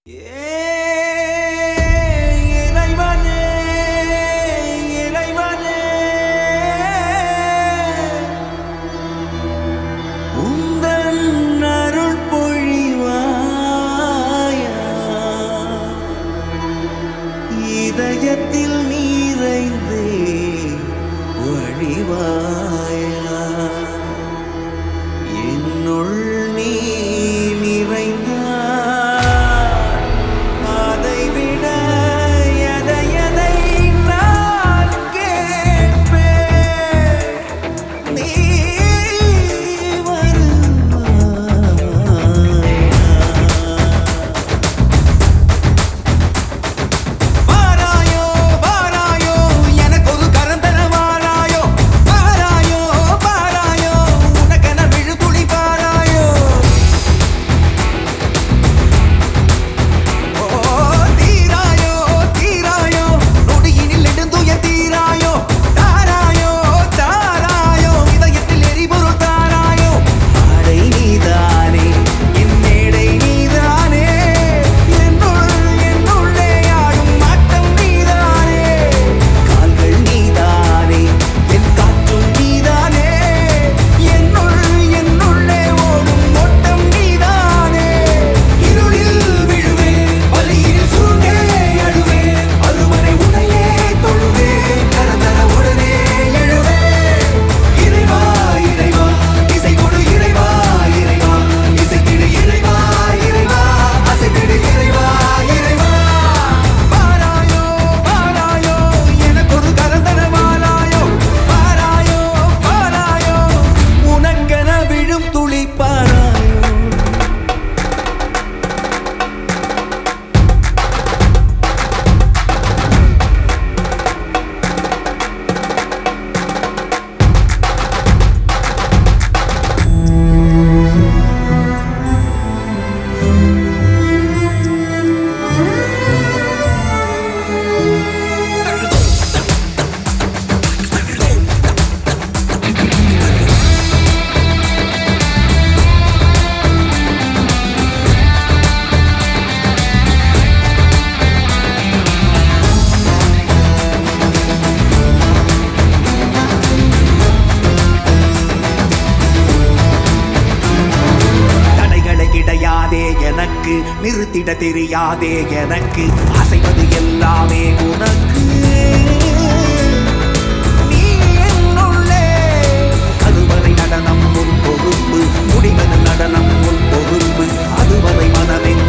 இறைவனே இறைவனே உந்தன் அருள் பொழிவாயா இதயத்தில் நீரைந்தே வழிவாயா என்னுள் நீ நிறைந்தாய் அதை விட எதை எதை நான் கேட்பேன் நீ வருவாயா வாராயோ வாராயோ எனக்கு ஒரு கரந்தன வாராயோ வாராயோ வாராயோ உனக்கென விழுதுளி பாராயோ ஓ தீராயோ தீராயோ நொடியினில் நெடுந்துய தீராயோ தாராயோ தாராயோ இதயத்தில் எரிபொருள் தாராயோ ஆடை நீதானே என் மேடை நீதானே என்னுள் என்னுள்ளே ஆடும் ஆட்டம் நீதானே கால்கள் நீதானே என் காற்றும் நீதானே என்னுள் என்னுள்ளே ஓடும் ஓட்டம் நீதானே இருளில் விழுவேன் வலியில் சுருண்டே அழுவேன் அருமனை உனையே தொழுவேன் கரந்தர உடனே எழுவேன் இறைவா இறைவா இசை கொடு இறைவா இறைவா இசைத்திடு இறைவா இறைவா அசைத்திடு இறைவா இறைவா பாராயோ பாராயோ எனக்கு ஒரு கரந்தன வாராயோ பாராயோ பாராயோ உனக்கென விழும் துளி பாராயோ தடைகளை கிடையாதே எனக்கு நிறுத்திட தெரியாதே எனக்கு அசைவது எல்லாமே உனக்கு நீ என்னுள்ளே கருவறை நடனம் உன் பொறுப்பு முடிவது நடனம் உன் பொறுப்பு அதுவரை மனமென்